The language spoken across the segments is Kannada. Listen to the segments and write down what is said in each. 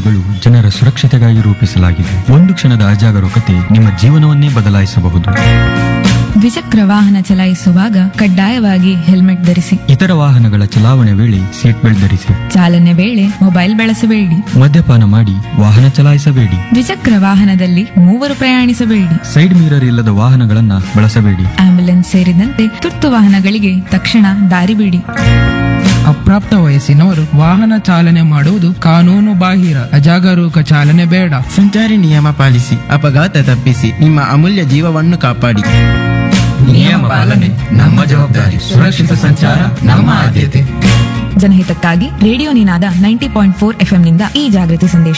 ಕಾನೂನುಗಳು ಜನರ ಸುರಕ್ಷತೆಗಾಗಿ ರೂಪಿಸಲಾಗಿದೆ ಒಂದು ಕ್ಷಣದ ಅಜಾಗರೂಕತೆ ನಿಮ್ಮ ಜೀವನವನ್ನೇ ಬದಲಾಯಿಸಬಹುದು ದ್ವಿಚಕ್ರ ವಾಹನ ಚಲಾಯಿಸುವಾಗ ಕಡ್ಡಾಯವಾಗಿ ಹೆಲ್ಮೆಟ್ ಧರಿಸಿ ಇತರ ವಾಹನಗಳ ಚಲಾವಣೆ ವೇಳೆ ಸೀಟ್ ಬೆಲ್ಟ್ ಧರಿಸಿ ಚಾಲನೆ ವೇಳೆ ಮೊಬೈಲ್ ಬಳಸಬೇಡಿ ಮದ್ಯಪಾನ ಮಾಡಿ ವಾಹನ ಚಲಾಯಿಸಬೇಡಿ ದ್ವಿಚಕ್ರ ವಾಹನದಲ್ಲಿ ಮೂವರು ಪ್ರಯಾಣಿಸಬೇಡಿ ಸೈಡ್ ಮಿರರ್ ಇಲ್ಲದ ವಾಹನಗಳನ್ನ ಬಳಸಬೇಡಿ ಆಂಬ್ಯುಲೆನ್ಸ್ ಸೇರಿದಂತೆ ತುರ್ತು ವಾಹನಗಳಿಗೆ ತಕ್ಷಣ ದಾರಿ ಬಿಡಿ ಅಪ್ರಾಪ್ತ ವಯಸ್ಸಿನವರು ವಾಹನ ಚಾಲನೆ ಮಾಡುವುದು ಕಾನೂನು ಬಾಹಿರ ಅಜಾಗರೂಕ ಚಾಲನೆ ಬೇಡ ಸಂಚಾರಿ ನಿಯಮ ಪಾಲಿಸಿ ಅಪಘಾತ ತಪ್ಪಿಸಿ ನಿಮ್ಮ ಅಮೂಲ್ಯ ಜೀವವನ್ನು ಕಾಪಾಡಿ ನಿಯಮ ಪಾಲನೆ ನಮ್ಮ ಜವಾಬ್ದಾರಿ ಸುರಕ್ಷಿತ ಸಂಚಾರ ನಮ್ಮ ಆದ್ಯತೆ ಜನಹಿತಕ್ಕಾಗಿ radio Ninaada ninety point four ನಿಂದ ಈ ಜಾಗೃತಿ ಸಂದೇಶ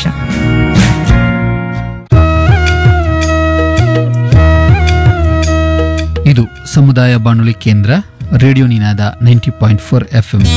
ಇದು ಸಮುದಾಯ ಬಾನುಲಿ ಕೇಂದ್ರ radio Ninaada ninety point four F M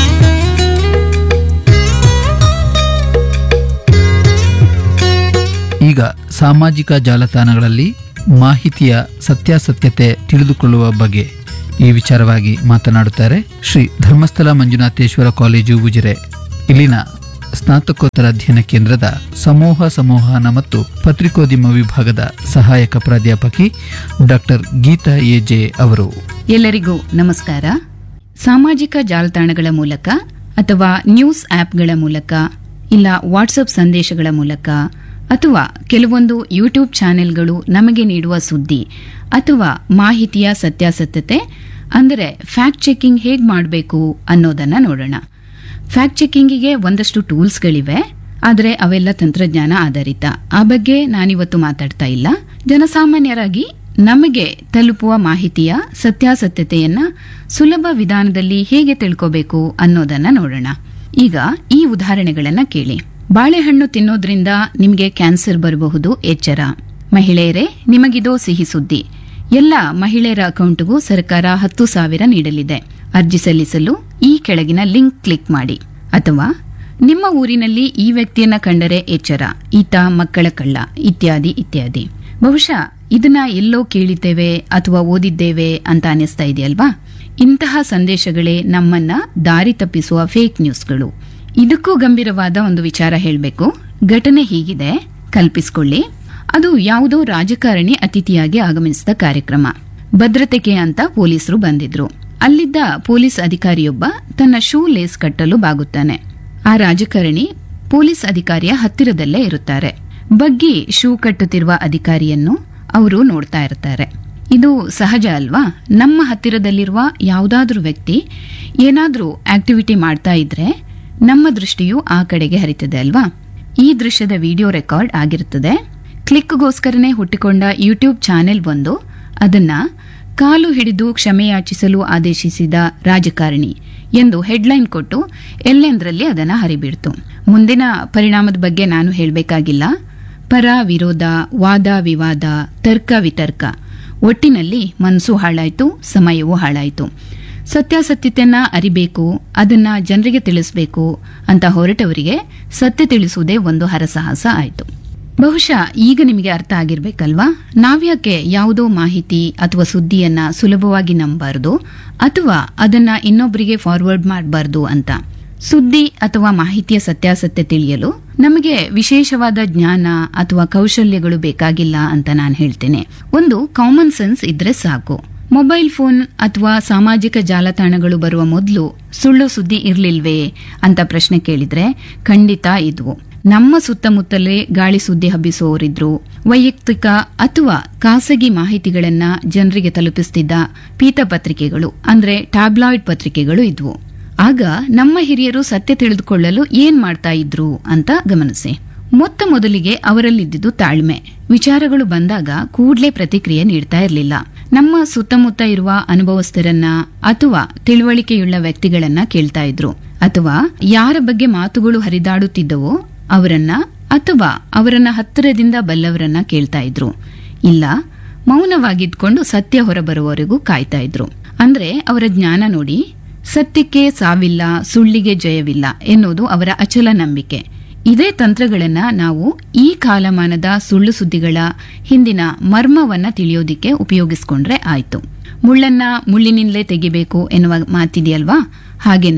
ಈಗ ಸಾಮಾಜಿಕ ಜಾಲತಾಣಗಳಲ್ಲಿ ಮಾಹಿತಿಯ ಸತ್ಯಾಸತ್ಯತೆ ತಿಳಿದುಕೊಳ್ಳುವ ಬಗ್ಗೆ ಈ ವಿಚಾರವಾಗಿ ಮಾತನಾಡುತ್ತಾರೆ ಶ್ರೀ ಧರ್ಮಸ್ಥಳ ಮಂಜುನಾಥೇಶ್ವರ ಕಾಲೇಜು ಉಜಿರೆ ಇಲ್ಲಿನ ಸ್ನಾತಕೋತ್ತರ ಅಧ್ಯಯನ ಕೇಂದ್ರದ ಸಮೂಹ ಸಂವಹನ ಮತ್ತು ಪತ್ರಿಕೋದ್ಯಮ ವಿಭಾಗದ ಸಹಾಯಕ ಪ್ರಾಧ್ಯಾಪಕಿ ಡಾಕ್ಟರ್ ಗೀತಾ ಎ ಜೆ ಅವರು ಎಲ್ಲರಿಗೂ ನಮಸ್ಕಾರ ಸಾಮಾಜಿಕ ಜಾಲತಾಣಗಳ ಮೂಲಕ ಅಥವಾ ನ್ಯೂಸ್ ಆಪ್ಗಳ ಮೂಲಕ ಇಲ್ಲ ವಾಟ್ಸಪ್ ಸಂದೇಶಗಳ ಮೂಲಕ ಅಥವಾ ಕೆಲವೊಂದು ಯೂಟ್ಯೂಬ್ ಚಾನೆಲ್ಗಳು ನಮಗೆ ನೀಡುವ ಸುದ್ದಿ ಅಥವಾ ಮಾಹಿತಿಯ ಸತ್ಯಾಸತ್ಯತೆ ಅಂದರೆ ಫ್ಯಾಕ್ಟ್ ಚೆಕಿಂಗ್ ಹೇಗೆ ಮಾಡಬೇಕು ಅನ್ನೋದನ್ನ ನೋಡೋಣ ಫ್ಯಾಕ್ಟ್ ಚೆಕಿಂಗಿಗೆ ಒಂದಷ್ಟು ಟೂಲ್ಸ್ಗಳಿವೆ ಆದರೆ ಅವೆಲ್ಲ ತಂತ್ರಜ್ಞಾನ ಆಧಾರಿತ ಆ ಬಗ್ಗೆ ನಾನಿವತ್ತು ಮಾತಾಡ್ತಾ ಇಲ್ಲ ಜನಸಾಮಾನ್ಯರಾಗಿ ನಮಗೆ ತಲುಪುವ ಮಾಹಿತಿಯ ಸತ್ಯಾಸತ್ಯತೆಯನ್ನ ಸುಲಭ ವಿಧಾನದಲ್ಲಿ ಹೇಗೆ ತಿಳ್ಕೋಬೇಕು ಅನ್ನೋದನ್ನ ನೋಡೋಣ ಈಗ ಈ ಉದಾಹರಣೆಗಳನ್ನ ಕೇಳಿ ಬಾಳೆಹಣ್ಣು ತಿನ್ನೋದ್ರಿಂದ ನಿಮಗೆ ಕ್ಯಾನ್ಸರ್ ಬರಬಹುದು ಎಚ್ಚರ ಮಹಿಳೆಯರೇ ನಿಮಗಿದೋ ಸಿಹಿ ಸುದ್ದಿ ಎಲ್ಲ ಮಹಿಳೆಯರ ಅಕೌಂಟ್ಗೂ ಸರ್ಕಾರ ಹತ್ತು ಸಾವಿರ ನೀಡಲಿದೆ ಅರ್ಜಿ ಸಲ್ಲಿಸಲು ಈ ಕೆಳಗಿನ ಲಿಂಕ್ ಕ್ಲಿಕ್ ಮಾಡಿ ಅಥವಾ ನಿಮ್ಮ ಊರಿನಲ್ಲಿ ಈ ವ್ಯಕ್ತಿಯನ್ನ ಕಂಡರೆ ಎಚ್ಚರ ಈತ ಮಕ್ಕಳ ಕಳ್ಳ ಇತ್ಯಾದಿ ಇತ್ಯಾದಿ ಬಹುಶಃ ಇದನ್ನ ಎಲ್ಲೋ ಕೇಳಿದ್ದೇವೆ ಅಥವಾ ಓದಿದ್ದೇವೆ ಅಂತ ಅನಿಸ್ತಾ ಇದೆಯಲ್ವಾ ಇಂತಹ ಸಂದೇಶಗಳೇ ನಮ್ಮನ್ನ ದಾರಿ ತಪ್ಪಿಸುವ ಫೇಕ್ ನ್ಯೂಸ್ಗಳು ಇದಕ್ಕೂ ಗಂಭೀರವಾದ ಒಂದು ವಿಚಾರ ಹೇಳಬೇಕು ಘಟನೆ ಹೀಗಿದೆ ಕಲ್ಪಿಸಿಕೊಳ್ಳಿ ಅದು ಯಾವುದೋ ರಾಜಕಾರಣಿ ಅತಿಥಿಯಾಗಿ ಆಗಮಿಸಿದ ಕಾರ್ಯಕ್ರಮ ಭದ್ರತೆಗೆ ಅಂತ ಪೊಲೀಸರು ಬಂದಿದ್ರು ಅಲ್ಲಿದ್ದ ಪೊಲೀಸ್ ಅಧಿಕಾರಿಯೊಬ್ಬ ತನ್ನ ಶೂ ಲೇಸ್ ಕಟ್ಟಲು ಬಾಗುತ್ತಾನೆ ಆ ರಾಜಕಾರಣಿ ಪೊಲೀಸ್ ಅಧಿಕಾರಿಯ ಹತ್ತಿರದಲ್ಲೇ ಇರುತ್ತಾರೆ ಬಗ್ಗಿ ಶೂ ಕಟ್ಟುತ್ತಿರುವ ಅಧಿಕಾರಿಯನ್ನು ಅವರು ನೋಡ್ತಾ ಇರ್ತಾರೆ ಇದು ಸಹಜ ಅಲ್ವಾ ನಮ್ಮ ಹತ್ತಿರದಲ್ಲಿರುವ ಯಾವುದಾದ್ರೂ ವ್ಯಕ್ತಿ ಏನಾದ್ರೂ ಆಕ್ಟಿವಿಟಿ ಮಾಡ್ತಾ ಇದ್ರೆ ನಮ್ಮ ದೃಷ್ಟಿಯು ಆ ಕಡೆಗೆ ಹರಿತದೆ ಅಲ್ವಾ ಈ ದೃಶ್ಯದ ವಿಡಿಯೋ ರೆಕಾರ್ಡ್ ಆಗಿರುತ್ತದೆ ಕ್ಲಿಕ್ಗೋಸ್ಕರನೇ ಹುಟ್ಟಿಕೊಂಡ ಯೂಟ್ಯೂಬ್ ಚಾನೆಲ್ ಒಂದು ಅದನ್ನ ಕಾಲು ಹಿಡಿದು ಕ್ಷಮೆಯಾಚಿಸಲು ಆದೇಶಿಸಿದ ರಾಜಕಾರಣಿ ಎಂದು ಹೆಡ್ಲೈನ್ ಕೊಟ್ಟು ಎಲ್ಲೆಂದರಲ್ಲಿ ಅದನ್ನ ಹರಿಬಿಡ್ತು ಮುಂದಿನ ಪರಿಣಾಮದ ಬಗ್ಗೆ ನಾನು ಹೇಳಬೇಕಾಗಿಲ್ಲ ಪರ ವಿರೋಧ ವಾದ ವಿವಾದ ತರ್ಕ ವಿತರ್ಕ ಒಟ್ಟಿನಲ್ಲಿ ಮನಸ್ಸು ಹಾಳಾಯ್ತು ಸಮಯವೂ ಹಾಳಾಯ್ತು ಸತ್ಯಾಸತ್ಯತೆಯನ್ನ ಅರಿಬೇಕು ಅದನ್ನ ಜನರಿಗೆ ತಿಳಿಸಬೇಕು ಅಂತ ಹೊರಟವರಿಗೆ ಸತ್ಯ ತಿಳಿಸುವುದೇ ಒಂದು ಹರಸಾಹಸ ಆಯಿತು ಬಹುಶಃ ಈಗ ನಿಮಗೆ ಅರ್ಥ ಆಗಿರ್ಬೇಕಲ್ವಾ ನಾವ್ಯಾಕೆ ಯಾವುದೋ ಮಾಹಿತಿ ಅಥವಾ ಸುದ್ದಿಯನ್ನ ಸುಲಭವಾಗಿ ನಂಬಬಾರದು ಅಥವಾ ಅದನ್ನ ಇನ್ನೊಬ್ಬರಿಗೆ ಫಾರ್ವರ್ಡ್ ಮಾಡಬಾರ್ದು ಅಂತ ಸುದ್ದಿ ಅಥವಾ ಮಾಹಿತಿಯ ಸತ್ಯಾಸತ್ಯ ತಿಳಿಯಲು ನಮಗೆ ವಿಶೇಷವಾದ ಜ್ಞಾನ ಅಥವಾ ಕೌಶಲ್ಯಗಳು ಬೇಕಾಗಿಲ್ಲ ಅಂತ ನಾನು ಹೇಳ್ತೇನೆ ಒಂದು ಕಾಮನ್ ಸೆನ್ಸ್ ಇದ್ರೆ ಸಾಕು ಮೊಬೈಲ್ ಫೋನ್ ಅಥವಾ ಸಾಮಾಜಿಕ ಜಾಲತಾಣಗಳು ಬರುವ ಮೊದಲು ಸುಳ್ಳು ಸುದ್ದಿ ಇರ್ಲಿಲ್ವೇ ಅಂತ ಪ್ರಶ್ನೆ ಕೇಳಿದ್ರೆ ಖಂಡಿತ ಇದ್ವು ನಮ್ಮ ಸುತ್ತಮುತ್ತಲೇ ಗಾಳಿ ಸುದ್ದಿ ಹಬ್ಬಿಸುವವರಿದ್ರು ವೈಯಕ್ತಿಕ ಅಥವಾ ಖಾಸಗಿ ಮಾಹಿತಿಗಳನ್ನ ಜನರಿಗೆ ತಲುಪಿಸ್ತಿದ್ದ ಪೀತಪತ್ರಿಕೆಗಳು ಅಂದ್ರೆ ಟ್ಯಾಬ್ಲಾಯ್ಡ್ ಪತ್ರಿಕೆಗಳು ಇದ್ವು ಆಗ ನಮ್ಮ ಹಿರಿಯರು ಸತ್ಯ ತಿಳಿದುಕೊಳ್ಳಲು ಏನ್ ಮಾಡ್ತಾ ಇದ್ರು ಅಂತ ಗಮನಿಸಿ ಮೊತ್ತ ಮೊದಲಿಗೆ ಅವರಲ್ಲಿದ್ದುದು ತಾಳ್ಮೆ ವಿಚಾರಗಳು ಬಂದಾಗ ಕೂಡ್ಲೇ ಪ್ರತಿಕ್ರಿಯೆ ನೀಡ್ತಾ ಇರಲಿಲ್ಲ ನಮ್ಮ ಸುತ್ತಮುತ್ತ ಇರುವ ಅನುಭವಸ್ಥರನ್ನ ಅಥವಾ ತಿಳುವಳಿಕೆಯುಳ್ಳ ವ್ಯಕ್ತಿಗಳನ್ನ ಕೇಳ್ತಾ ಇದ್ರು ಅಥವಾ ಯಾರ ಬಗ್ಗೆ ಮಾತುಗಳು ಹರಿದಾಡುತ್ತಿದ್ದವೋ ಅವರನ್ನ ಅಥವಾ ಅವರನ್ನ ಹತ್ತಿರದಿಂದ ಬಲ್ಲವರನ್ನ ಕೇಳ್ತಾ ಇದ್ರು ಇಲ್ಲ ಮೌನವಾಗಿದ್ಕೊಂಡು ಸತ್ಯ ಹೊರಬರುವವರೆಗೂ ಕಾಯ್ತಾ ಇದ್ರು ಅಂದ್ರೆ ಅವರ ಜ್ಞಾನ ನೋಡಿ ಸತ್ಯಕ್ಕೆ ಸಾವಿಲ್ಲ ಸುಳ್ಳಿಗೆ ಜಯವಿಲ್ಲ ಎನ್ನುವುದು ಅವರ ಅಚಲ ನಂಬಿಕೆ ಇದೇ ತಂತ್ರಗಳನ್ನ ನಾವು ಈ ಕಾಲಮಾನದ ಸುಳ್ಳು ಸುದ್ದಿಗಳ ಹಿಂದಿನ ಮರ್ಮವನ್ನ ತಿಳಿಯೋದಿಕ್ಕೆ ಉಪಯೋಗಿಸ್ಕೊಂಡ್ರೆ ಆಯ್ತು ಮುಳ್ಳನ್ನ ಮುಳ್ಳಿನಿಂದಲೇ ತೆಗಿಬೇಕು ಎನ್ನುವ ಮಾತಿದೆಯಲ್ವಾ ಹಾಗೇನೆ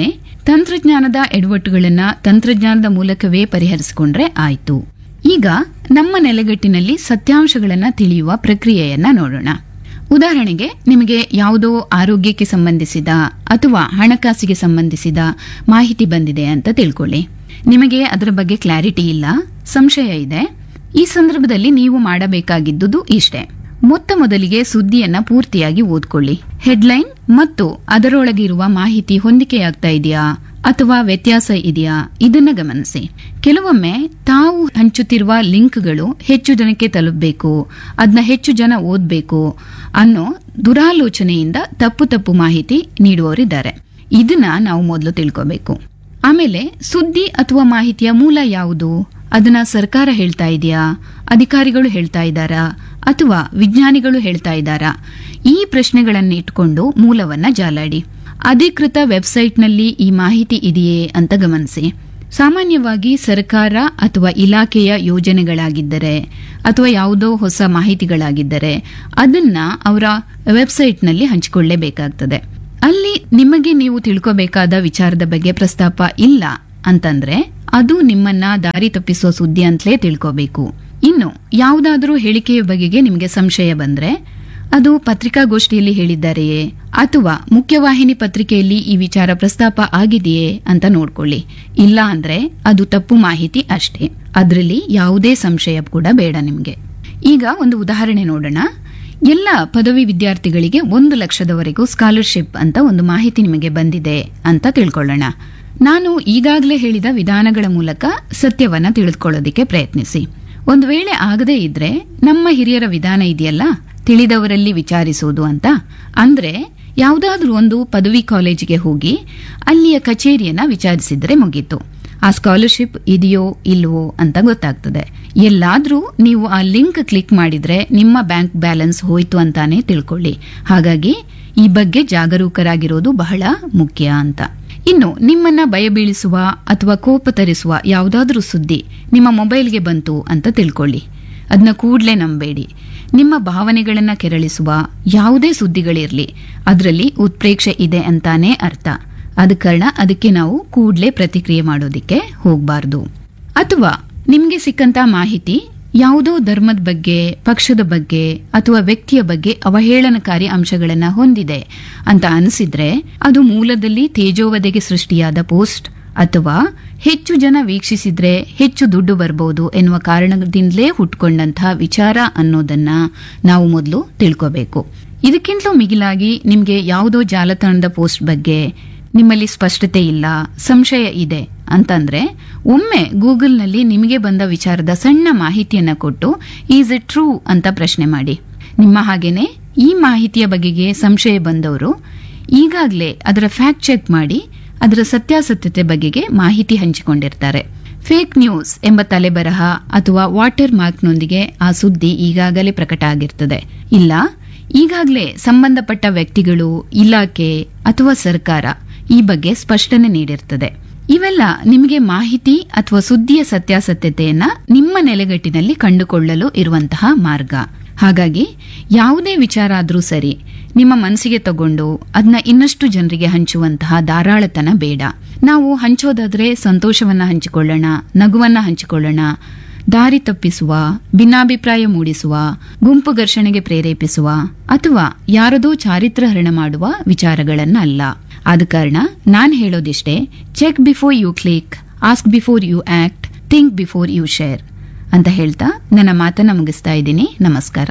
ತಂತ್ರಜ್ಞಾನದ ಎಡವಟ್ಟುಗಳನ್ನ ತಂತ್ರಜ್ಞಾನದ ಮೂಲಕವೇ ಪರಿಹರಿಸಿಕೊಂಡ್ರೆ ಆಯ್ತು ಈಗ ನಮ್ಮ ನೆಲೆಗಟ್ಟಿನಲ್ಲಿ ಸತ್ಯಾಂಶಗಳನ್ನ ತಿಳಿಯುವ ಪ್ರಕ್ರಿಯೆಯನ್ನ ನೋಡೋಣ ಉದಾಹರಣೆಗೆ ನಿಮಗೆ ಯಾವುದೋ ಆರೋಗ್ಯಕ್ಕೆ ಸಂಬಂಧಿಸಿದ ಅಥವಾ ಹಣಕಾಸಿಗೆ ಸಂಬಂಧಿಸಿದ ಮಾಹಿತಿ ಬಂದಿದೆ ಅಂತ ತಿಳ್ಕೊಳ್ಳಿ ನಿಮಗೆ ಅದರ ಬಗ್ಗೆ ಕ್ಲಾರಿಟಿ ಇಲ್ಲ ಸಂಶಯ ಇದೆ ಈ ಸಂದರ್ಭದಲ್ಲಿ ನೀವು ಮಾಡಬೇಕಾಗಿದ್ದುದು ಇಷ್ಟೇ ಮೊತ್ತ ಮೊದಲಿಗೆ ಸುದ್ದಿಯನ್ನ ಪೂರ್ತಿಯಾಗಿ ಓದ್ಕೊಳ್ಳಿ ಹೆಡ್ಲೈನ್ ಮತ್ತು ಅದರೊಳಗಿರುವ ಮಾಹಿತಿ ಹೊಂದಿಕೆಯಾಗ್ತಾ ಇದೆಯಾ ಅಥವಾ ವ್ಯತ್ಯಾಸ ಇದೆಯಾ ಇದನ್ನ ಗಮನಿಸಿ ಕೆಲವೊಮ್ಮೆ ತಾವು ಹಂಚುತ್ತಿರುವ ಲಿಂಕ್ಗಳು ಹೆಚ್ಚು ಜನಕ್ಕೆ ತಲುಪಬೇಕು ಅದನ್ನ ಹೆಚ್ಚು ಜನ ಓದಬೇಕು ಅನ್ನೋ ದುರಾಲೋಚನೆಯಿಂದ ತಪ್ಪು ತಪ್ಪು ಮಾಹಿತಿ ನೀಡುವವರಿದ್ದಾರೆ ಇದನ್ನ ನಾವು ಮೊದಲು ತಿಳ್ಕೋಬೇಕು ಆಮೇಲೆ ಸುದ್ದಿ ಅಥವಾ ಮಾಹಿತಿಯ ಮೂಲ ಯಾವುದು ಅದನ್ನ ಸರ್ಕಾರ ಹೇಳ್ತಾ ಇದೆಯಾ ಅಧಿಕಾರಿಗಳು ಹೇಳ್ತಾ ಇದ್ದಾರಾ ಅಥವಾ ವಿಜ್ಞಾನಿಗಳು ಹೇಳ್ತಾ ಇದ್ದಾರಾ ಈ ಪ್ರಶ್ನೆಗಳನ್ನ ಇಟ್ಕೊಂಡು ಮೂಲವನ್ನ ಜಾಲಾಡಿ ಅಧಿಕೃತ ವೆಬ್ಸೈಟ್ನಲ್ಲಿ ಈ ಮಾಹಿತಿ ಇದೆಯೇ ಅಂತ ಗಮನಿಸಿ ಸಾಮಾನ್ಯವಾಗಿ ಸರ್ಕಾರ ಅಥವಾ ಇಲಾಖೆಯ ಯೋಜನೆಗಳಾಗಿದ್ದರೆ ಅಥವಾ ಯಾವುದೋ ಹೊಸ ಮಾಹಿತಿಗಳಾಗಿದ್ದರೆ ಅದನ್ನ ಅವರ ವೆಬ್ಸೈಟ್ನಲ್ಲಿ ಹಂಚಿಕೊಳ್ಳೇಬೇಕಾಗ್ತದೆ ಅಲ್ಲಿ ನಿಮಗೆ ನೀವು ತಿಳ್ಕೋಬೇಕಾದ ವಿಚಾರದ ಬಗ್ಗೆ ಪ್ರಸ್ತಾಪ ಇಲ್ಲ ಅಂತಂದ್ರೆ ಅದು ನಿಮ್ಮನ್ನ ದಾರಿ ತಪ್ಪಿಸುವ ಸುದ್ದಿ ಅಂತಲೇ ತಿಳ್ಕೋಬೇಕು ಇನ್ನು ಯಾವುದಾದರೂ ಹೇಳಿಕೆಯ ಬಗೆಗೆ ನಿಮಗೆ ಸಂಶಯ ಬಂದ್ರೆ ಅದು ಪತ್ರಿಕಾಗೋಷ್ಠಿಯಲ್ಲಿ ಹೇಳಿದ್ದಾರೆಯೇ ಅಥವಾ ಮುಖ್ಯವಾಹಿನಿ ಪತ್ರಿಕೆಯಲ್ಲಿ ಈ ವಿಚಾರ ಪ್ರಸ್ತಾಪ ಆಗಿದೆಯೇ ಅಂತ ನೋಡ್ಕೊಳ್ಳಿ ಇಲ್ಲ ಅಂದ್ರೆ ಅದು ತಪ್ಪು ಮಾಹಿತಿ ಅಷ್ಟೇ ಅದರಲ್ಲಿ ಯಾವುದೇ ಸಂಶಯ ಕೂಡ ಬೇಡ ನಿಮಗೆ ಈಗ ಒಂದು ಉದಾಹರಣೆ ನೋಡೋಣ ಎಲ್ಲ ಪದವಿ ವಿದ್ಯಾರ್ಥಿಗಳಿಗೆ ಒಂದು ಲಕ್ಷದವರೆಗೂ ಸ್ಕಾಲರ್ಶಿಪ್ ಅಂತ ಒಂದು ಮಾಹಿತಿ ನಿಮಗೆ ಬಂದಿದೆ ಅಂತ ತಿಳ್ಕೊಳ್ಳೋಣ ನಾನು ಈಗಾಗಲೇ ಹೇಳಿದ ವಿಧಾನಗಳ ಮೂಲಕ ಸತ್ಯವನ್ನ ತಿಳಿದುಕೊಳ್ಳೋದಿಕ್ಕೆ ಪ್ರಯತ್ನಿಸಿ ಒಂದು ವೇಳೆ ಆಗದೇ ಇದ್ರೆ ನಮ್ಮ ಹಿರಿಯರ ವಿಧಾನ ಇದೆಯಲ್ಲ ತಿಳಿದವರಲ್ಲಿ ವಿಚಾರಿಸುವುದು ಅಂತ ಅಂದ್ರೆ ಯಾವುದಾದ್ರೂ ಒಂದು ಪದವಿ ಕಾಲೇಜಿಗೆ ಹೋಗಿ ಅಲ್ಲಿಯ ಕಚೇರಿಯನ್ನ ವಿಚಾರಿಸಿದ್ರೆ ಮುಗೀತು ಆ ಸ್ಕಾಲರ್ಶಿಪ್ ಇದೆಯೋ ಇಲ್ವೋ ಅಂತ ಗೊತ್ತಾಗ್ತದೆ ಎಲ್ಲಾದ್ರೂ ನೀವು ಆ ಲಿಂಕ್ ಕ್ಲಿಕ್ ಮಾಡಿದ್ರೆ ನಿಮ್ಮ ಬ್ಯಾಂಕ್ ಬ್ಯಾಲೆನ್ಸ್ ಹೋಯ್ತು ಅಂತಾನೆ ತಿಳ್ಕೊಳ್ಳಿ ಹಾಗಾಗಿ ಈ ಬಗ್ಗೆ ಜಾಗರೂಕರಾಗಿರೋದು ಬಹಳ ಮುಖ್ಯ ಅಂತ ಇನ್ನು ನಿಮ್ಮನ್ನ ಭಯಬೀಳಿಸುವ ಅಥವಾ ಕೋಪ ತರಿಸುವ ಯಾವುದಾದ್ರೂ ಸುದ್ದಿ ನಿಮ್ಮ ಮೊಬೈಲ್ಗೆ ಬಂತು ಅಂತ ತಿಳ್ಕೊಳ್ಳಿ ಅದನ್ನ ಕೂಡಲೇ ನಂಬೇಡಿ ನಿಮ್ಮ ಭಾವನೆಗಳನ್ನ ಕೆರಳಿಸುವ ಯಾವುದೇ ಸುದ್ದಿಗಳಿರ್ಲಿ ಅದರಲ್ಲಿ ಉತ್ಪ್ರೇಕ್ಷೆ ಇದೆ ಅಂತಾನೇ ಅರ್ಥ ಆದ ಕಾರಣ ಅದಕ್ಕೆ ನಾವು ಕೂಡಲೇ ಪ್ರತಿಕ್ರಿಯೆ ಮಾಡೋದಿಕ್ಕೆ ಹೋಗಬಾರ್ದು ಅಥವಾ ನಿಮ್ಗೆ ಸಿಕ್ಕಂತ ಮಾಹಿತಿ ಯಾವುದೋ ಧರ್ಮದ ಬಗ್ಗೆ ಪಕ್ಷದ ಬಗ್ಗೆ ಅಥವಾ ವ್ಯಕ್ತಿಯ ಬಗ್ಗೆ ಅವಹೇಳನಕಾರಿ ಅಂಶಗಳನ್ನ ಹೊಂದಿದೆ ಅಂತ ಅನಿಸಿದ್ರೆ ಅದು ಮೂಲದಲ್ಲಿ ತೇಜೋವಧೆಗೆ ಸೃಷ್ಟಿಯಾದ ಪೋಸ್ಟ್ ಅಥವಾ ಹೆಚ್ಚು ಜನ ವೀಕ್ಷಿಸಿದ್ರೆ ಹೆಚ್ಚು ದುಡ್ಡು ಬರ್ಬೋದು ಎನ್ನುವ ಕಾರಣದಿಂದಲೇ ಹುಟ್ಕೊಂಡಂತಹ ವಿಚಾರ ಅನ್ನೋದನ್ನ ನಾವು ಮೊದಲು ತಿಳ್ಕೋಬೇಕು ಇದಕ್ಕಿಂತಲೂ ಮಿಗಿಲಾಗಿ ನಿಮ್ಗೆ ಯಾವುದೋ ಜಾಲತಾಣದ ಪೋಸ್ಟ್ ಬಗ್ಗೆ ನಿಮ್ಮಲ್ಲಿ ಸ್ಪಷ್ಟತೆ ಇಲ್ಲ ಸಂಶಯ ಇದೆ ಅಂತಂದ್ರೆ ಒಮ್ಮೆ ಗೂಗಲ್ನಲ್ಲಿ ನಿಮಗೆ ಬಂದ ವಿಚಾರದ ಸಣ್ಣ ಮಾಹಿತಿಯನ್ನ ಕೊಟ್ಟು ಈಸ್ ಇಟ್ ಟ್ರೂ ಅಂತ ಪ್ರಶ್ನೆ ಮಾಡಿ ನಿಮ್ಮ ಹಾಗೇನೆ ಈ ಮಾಹಿತಿಯ ಬಗೆಗೆ ಸಂಶಯ ಬಂದವರು ಈಗಾಗಲೇ ಅದರ ಫ್ಯಾಕ್ಟ್ ಚೆಕ್ ಮಾಡಿ ಅದರ ಸತ್ಯಾಸತ್ಯತೆ ಬಗೆಗೆ ಮಾಹಿತಿ ಹಂಚಿಕೊಂಡಿರ್ತಾರೆ ಫೇಕ್ ನ್ಯೂಸ್ ಎಂಬ ತಲೆಬರಹ ಅಥವಾ ವಾಟರ್ ಮಾರ್ಕ್ನೊಂದಿಗೆ ಆ ಸುದ್ದಿ ಈಗಾಗಲೇ ಪ್ರಕಟ ಆಗಿರ್ತದೆ ಇಲ್ಲ ಈಗಾಗಲೇ ಸಂಬಂಧಪಟ್ಟ ವ್ಯಕ್ತಿಗಳು ಇಲಾಖೆ ಅಥವಾ ಸರ್ಕಾರ ಈ ಬಗ್ಗೆ ಸ್ಪಷ್ಟನೆ ನೀಡಿರ್ತದೆ ಇವೆಲ್ಲ ನಿಮಗೆ ಮಾಹಿತಿ ಅಥವಾ ಸುದ್ದಿಯ ಸತ್ಯಾಸತ್ಯತೆಯನ್ನ ನಿಮ್ಮ ನೆಲೆಗಟ್ಟಿನಲ್ಲಿ ಕಂಡುಕೊಳ್ಳಲು ಇರುವಂತಹ ಮಾರ್ಗ ಹಾಗಾಗಿ ಯಾವುದೇ ವಿಚಾರ ಆದ್ರೂ ಸರಿ ನಿಮ್ಮ ಮನಸ್ಸಿಗೆ ತಗೊಂಡು ಅದನ್ನ ಇನ್ನಷ್ಟು ಜನರಿಗೆ ಹಂಚುವಂತಹ ಧಾರಾಳತನ ಬೇಡ ನಾವು ಹಂಚೋದಾದ್ರೆ ಸಂತೋಷವನ್ನ ಹಂಚಿಕೊಳ್ಳೋಣ ನಗುವನ್ನ ಹಂಚಿಕೊಳ್ಳೋಣ ದಾರಿ ತಪ್ಪಿಸುವ ಭಿನ್ನಾಭಿಪ್ರಾಯ ಮೂಡಿಸುವ ಗುಂಪು ಘರ್ಷಣೆಗೆ ಪ್ರೇರೇಪಿಸುವ ಅಥವಾ ಯಾರದೋ ಚಾರಿತ್ರಹರಣ ಮಾಡುವ ವಿಚಾರಗಳನ್ನ ಅಲ್ಲ ಆದ ಕಾರಣ ನಾನ್ ಹೇಳೋದಿಷ್ಟೇ check before you click ask before you act think before you share ಅಂತ ಹೇಳ್ತಾ ನನ್ನ ಮಾತನ್ನ ಮುಗಿಸ್ತಾ ಇದ್ದೀನಿ ನಮಸ್ಕಾರ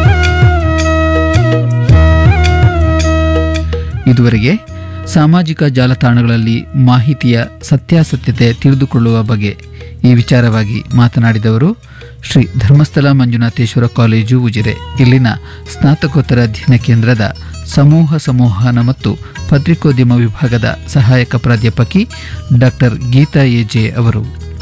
ಇದುವರೆಗೆ ಸಾಮಾಜಿಕ ಜಾಲತಾಣಗಳಲ್ಲಿ ಮಾಹಿತಿಯ ಸತ್ಯಾಸತ್ಯತೆ ತಿಳಿದುಕೊಳ್ಳುವ ಬಗ್ಗೆ ಈ ವಿಚಾರವಾಗಿ ಮಾತನಾಡಿದವರು ಶ್ರೀ ಧರ್ಮಸ್ಥಳ ಮಂಜುನಾಥೇಶ್ವರ ಕಾಲೇಜು ಉಜಿರೆ ಇಲ್ಲಿನ ಸ್ನಾತಕೋತ್ತರ ಅಧ್ಯಯನ ಕೇಂದ್ರದ ಸಮೂಹ ಸಂವಹನ ಮತ್ತು ಪತ್ರಿಕೋದ್ಯಮ ವಿಭಾಗದ ಸಹಾಯಕ ಪ್ರಾಧ್ಯಾಪಕಿ ಡಾಕ್ಟರ್ ಗೀತಾ ಎಜೆ ಅವರು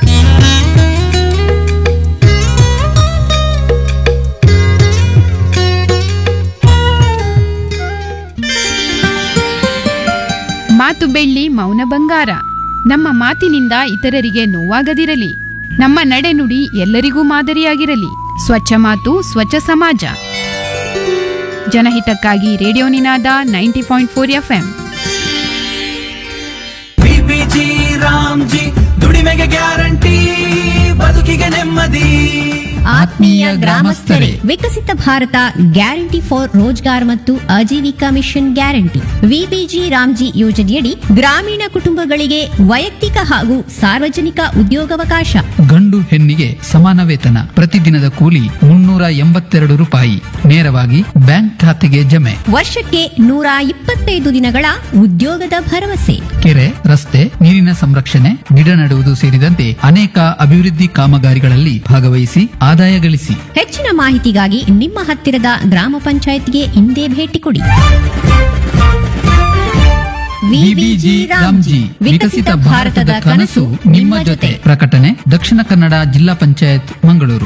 ಮಾತು ಬೆಳ್ಳಿ ಮೌನ ಬಂಗಾರ ನಮ್ಮ ಮಾತಿನಿಂದ ಇತರರಿಗೆ ನೋವಾಗದಿರಲಿ ನಮ್ಮ ನಡೆನುಡಿ ಎಲ್ಲರಿಗೂ ಮಾದರಿಯಾಗಿರಲಿ ಸ್ವಚ್ಛ ಮಾತು ಸ್ವಚ್ಛ ಸಮಾಜ ಜನಹಿತಕ್ಕಾಗಿ radio Ninaada ninety point four F M ಬಿಪಿ ರಾಮ್ಜಿ ದುಡಿಮೆಗೆ ಗ್ಯಾರಂಟಿ ಬದುಕಿಗೆ ನೆಮ್ಮದಿ ಆತ್ಮೀಯ ಗ್ರಾಮಸ್ಥರೇ ವಿಕಸಿತ ಭಾರತ ಗ್ಯಾರಂಟಿ ಫಾರ್ ರೋಜ್ಗಾರ್ ಮತ್ತು Ajeevika mission guarantee V B G Ramji ಯೋಜನೆಯಡಿ ಗ್ರಾಮೀಣ ಕುಟುಂಬಗಳಿಗೆ ವೈಯಕ್ತಿಕ ಹಾಗೂ ಸಾರ್ವಜನಿಕ ಉದ್ಯೋಗಾವಕಾಶ ಗಂಡು ಹೆಣ್ಣಿಗೆ ಸಮಾನ ವೇತನ ಪ್ರತಿದಿನದ ಕೂಲಿ ಮುನ್ನೂರ ಎಂಬತ್ತೆರಡು ರೂಪಾಯಿ ನೇರವಾಗಿ ಬ್ಯಾಂಕ್ ಖಾತೆಗೆ ಜಮೆ ವರ್ಷಕ್ಕೆ ನೂರ ಇಪ್ಪತ್ತೈದು ದಿನಗಳ ಉದ್ಯೋಗದ ಭರವಸೆ ಕೆರೆ ರಸ್ತೆ ನೀರಿನ ಸಂರಕ್ಷಣೆ ಗಿಡ ನೆಡುವುದು ಸೇರಿದಂತೆ ಅನೇಕ ಅಭಿವೃದ್ಧಿ ಕಾಮಗಾರಿಗಳಲ್ಲಿ ಭಾಗವಹಿಸಿ ಆದಾಯ ಗಳಿಸಿ ಹೆಚ್ಚಿನ ಮಾಹಿತಿಗಾಗಿ ನಿಮ್ಮ ಹತ್ತಿರದ ಗ್ರಾಮ ಪಂಚಾಯತ್ಗೆ ಇಂದೇ ಭೇಟಿ ಕೊಡಿ ವಿಬಿಜಿ ರಾಮ್ಜಿ ವಿಕಸಿತ ಭಾರತದ ಕನಸು ನಿಮ್ಮ ಜೊತೆ ಪ್ರಕಟಣೆ ದಕ್ಷಿಣ ಕನ್ನಡ ಜಿಲ್ಲಾ ಪಂಚಾಯತ್ ಮಂಗಳೂರು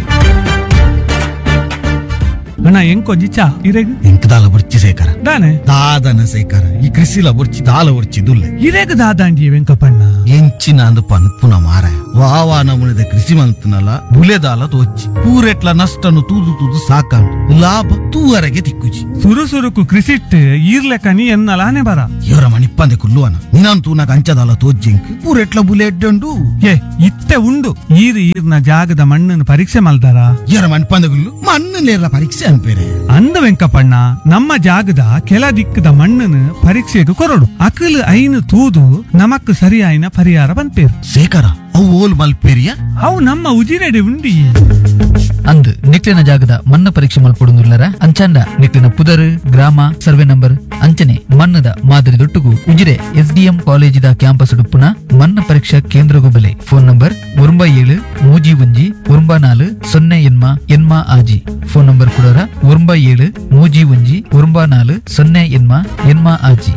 ಅಣ್ಣ ಎಂಕೊ ಜಿಚ್ಚ ಇರೆಗ್ ಎಂಕ್ ದಾಲ ಬುರ್ಚಿ ಸೇಕರ ದಾನೆ ದಾದನ ಸೇಕರ ಈ ಕೃಷಿಲ ಬುರ್ಚಿ ದಾಲ ಬುರ್ಚಿ ದುಲ್ಲೆ ಇರೆಗ್ ದಾದಾಂಡಿ ವೆಂಕಪ್ಪಣ್ಣ ಎಂಚಿನ ಅಂದು ಪನ್ಪುನ ಮಾರ ವಾವಾ ನಮುನಿದ ಕೃಷಿ ಮಂತನಲ ಬುಲೆ ದಾಲ ತೋಚಿ ಪೂರೆಟ್ಲ ನಷ್ಟನು ತೂದು ತೂದು ಸಾಕಂಡು ಲಾಭ ತೂವರೆಗೆ ತಿಕ್ಕುಜಿ ಸುರು ಸುರುಕು ಕೃಷಿಟ್ ಈರ್ಲೆಕ ನೀ ಎನ್ನಲಾನೆ ಬರ ಇವರ ಮಣಿಪ್ಪಂದೆ ಕುಲ್ಲುವನ ನಿನಂತೂ ನಾಗ ಅಂಚದಾಲ ತೋಜ್ಜಿಂಕ್ ಪೂರೆಟ್ಲ ಬುಲೆ ಎಡ್ಡಂಡು ಏ ಇತ್ತೆ ಉಂಡು ಈರ್ ಈರ್ನ ಜಾಗದ ಮಣ್ಣನ್ನು ಪರೀಕ್ಷೆ ಮಲ್ದಾರ ಇವರ ಮಣಿಪ್ಪಂದೆ ಕುಲ್ಲು ಮಣ್ಣನೇರ ಪರೀಕ್ಷೆ ಅನ್ಪೇರೆ ಅಂದ ವೆಂಕಪ್ಪಣ್ಣ ನಮ್ಮ ಜಾಗದ ಕೆಲ ದಿಕ್ಕದ ಮಣ್ಣನ್ನು ಪರೀಕ್ಷೆಗೆ ಕೊರಡು ಅಕಲ್ ಐನು ತೂದು ನಮಕ್ ಸರಿಯಾಯಿನ ಪರಿಹಾರ ಬಂತೇರು ಸೇಕರ ಅವು ಓಲ್ ಮಲ್ಪೇರಿಯ ಅವು ನಮ್ಮ ಉಜಿರೆಡೆ ಉಂಡಿ ಅಂದ್ ನಿಕ್ಲಿನ ಜಾಗದ ಮಣ್ಣ ಪರೀಕ್ಷೆ ಮಲ್ಪಡುವುದಿಲ್ಲರ ಅಂಚಾಂಡ ನಿಕ್ಲಿನ ಪುದರ್ ಗ್ರಾಮ ಸರ್ವೆ ನಂಬರ್ ಅಂಚನೆ ಮಣ್ಣದ ಮಾದರಿ ದೊಟ್ಟುಗು ಉಜಿರೆ ಎಸ್ಡಿಎಂ ಕಾಲೇಜಿದ ಕ್ಯಾಂಪಸ್ ಡುಪ್ಪುನ ಮಣ್ಣ ಪರೀಕ್ಷಾ ಕೇಂದ್ರಗು ಬೆಲೆ ಫೋನ್ ನಂಬರ್ ಒಂಬ ಏಳು ಮೂಜಿ ಒಂಜಿ ಒಂಬ ನಾಲು ಸೊನ್ನೆ ಎನ್ಮ ಎನ್ಮ ಆಜಿ ಫೋನ್ ನಂಬರ್ ಕೊಡೋರ ಒಂಬ ಏಳು ಮೂಜಿ ಒಂಜಿ ಒಂಬ ನಾಲು ಸೊನ್ನೆ ಎನ್ಮ ಎನ್ಮ ಆಜಿ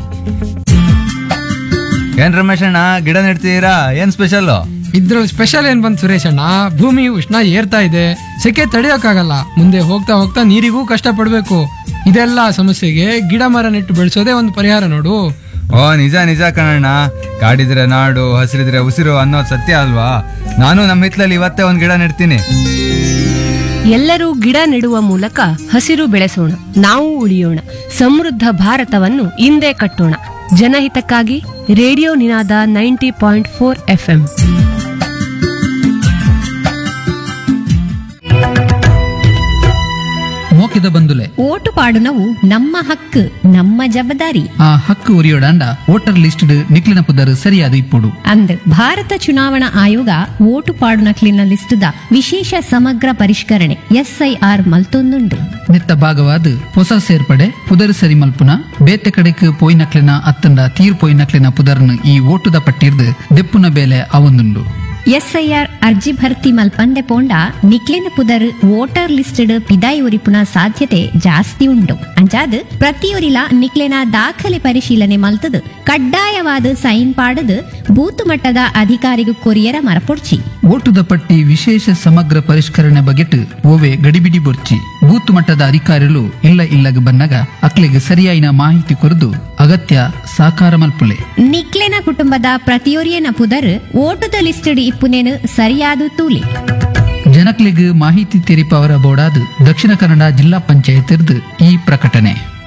ಏನ್ ರಮೇಶ್ ಅಣ್ಣ ಗಿಡ ನೆಡ್ತೀರಾ ಏನ್ ಸ್ಪೆಷಲ್ ಇದ್ರಲ್ಲಿ ಸ್ಪೆಷಲ್ ಏನ್ ಬಂತು ಸುರೇಶ್ ಅಣ್ಣ ಭೂಮಿ ಉಷ್ಣ ಏರ್ತಾ ಇದೆ ಸೆಕೆ ತಡೆಯೋಕ್ಕಾಗಲ್ಲ ಮುಂದೆ ಹೋಗ್ತಾ ಹೋಗ್ತಾ ನೀರಿಗೂ ಕಷ್ಟ ಪಡ್ಬೇಕು ಇದೆಲ್ಲ ಸಮಸ್ಯೆಗೆ ಗಿಡ ಮರ ನೆಟ್ಟು ಬೆಳೆಸೋದೇ ಒಂದು ಪರಿಹಾರ ನೋಡು ಓ ನಿಜ ನಿಜ ಕಣಣ್ಣ ಕಾಡಿದ್ರೆ ನಾಡು ಹಸಿರಿದ್ರೆ ಉಸಿರು ಅನ್ನೋದು ಸತ್ಯ ಅಲ್ವಾ ನಾನು ನಮ್ಮ ಹಿತ್ಲಲ್ಲಿ ಇವತ್ತೇ ಒಂದ್ ಗಿಡ ನೆಡ್ತೀನಿ ಎಲ್ಲರೂ ಗಿಡ ನೆಡುವ ಮೂಲಕ ಹಸಿರು ಬೆಳೆಸೋಣ ನಾವು ಉಳಿಯೋಣ ಸಮೃದ್ಧ ಭಾರತವನ್ನು ಇಂದೇ ಕಟ್ಟೋಣ ಜನಹಿತಕ್ಕಾಗಿ radio Ninaada ninety point four F M ಮೋಕಿದ ಬಂದುಲೆ ಓಟು ಪಾಡುನವು ನಮ್ಮ ಹಕ್ಕು ನಮ್ಮ ಜವಾಬ್ದಾರಿ ಆ ಹಕ್ಕು ಉರಿಯೋಡಾಂಡ ವೋಟರ್ ಲಿಸ್ಟ್ ನಿಕ್ಲಿನ ಪುದರ್ ಸರಿಯಾದ ಇಪ್ಪುಡು ಅಂದ್ ಭಾರತ ಚುನಾವಣಾ ಆಯೋಗ ಓಟು ಪಾಡುನಕ್ಲಿನ ಲಿಸ್ತುದ ವಿಶೇಷ ಸಮಗ್ರ ಪರಿಷ್ಕರಣೆ ಎಸ್ಐಆರ್ ಮಲ್ತೊಂದುಂಡು ನೆತ್ತ ಭಾಗವಾದ ಹೊಸ ಸೇರ್ಪಡೆ ಪುದರ್ ಸರಿ ಮಲ್ಪುನ ಬೇತೆ ಕಡೆಕ್ ಪೋಯ್ನಕ್ಲಿನ ಅತ್ತಂಡ ತೀರ್ ಪೋಯ್ನಕ್ಲಿನ ಪುದರ್ನ ಈ ಓಟುದ ಪಟ್ಟಿರ್ದು ದೆಪ್ಪುನ ಬೇಲೆ ಅವೊಂದುಂಡು ಎಸ್ಐಆರ್ ಅರ್ಜಿ ಭರ್ತಿ ಮಲ್ಪಂದೆ ಪೋಂಡ ನಿಕ್ಲಿನ ಪುದರ್ ವೋಟರ್ ಲಿಸ್ಟೆಡ್ ಪಿದಾಯಿ ಉರಿಪುನ ಸಾಧ್ಯತೆ ಜಾಸ್ತಿ ಉಂಡು ಅಂಚಾದ್ ಪ್ರತಿಯೊರಿಲ ನಿಕ್ಲೆನ ದಾಖಲೆ ಪರಿಶೀಲನೆ ಮಲ್ತದ್ ಕಡ್ಡಾಯವಾದ ಸೈನ್ ಪಾಡದ್ ಬೂತ್ ಮಟ್ಟದ ಅಧಿಕಾರಿಗೂ ಕೊರಿಯರ ಮರಪೊಡ್ಚಿ ಓಟುದ ಪಟ್ಟಿ ವಿಶೇಷ ಸಮಗ್ರ ಪರಿಷ್ಕರಣೆ ಬಗೆಟ್ ಓವೆ ಗಡಿಬಿಡಿ ಬೊರ್ಚಿ ಬೂತ್ ಮಟ್ಟದ ಅಧಿಕಾರಿಗಳು ಇಲ್ಲ ಇಲ್ಲಗ ಬನ್ನಗ ಅಕ್ಲೆಗೆ ಸರಿಯಾಯಿನ ಮಾಹಿತಿ ಕೊರದು ಅಗತ್ಯ ಸಾಕಾರ ಮಲ್ಪುಲೆ ನಿಕ್ಲೆನ ಕುಟುಂಬದ ಪ್ರತಿಯೊರಿಯನ ಪುದರ್ ಓಟುದ ಲಿಸ್ಟೆಡ್ ಇಪ್ಪುನೇನು ಸರಿಯಾದ ತೂಲಿ ಜನಕ್ಲೆಗ್ ಮಾಹಿತಿ ತೆರಿಪವರ ಬೋರ್ಡಾದ್ ದಕ್ಷಿಣ ಕನ್ನಡ ಜಿಲ್ಲಾ ಪಂಚಾಯತ್ ಈ ಪ್ರಕಟಣೆ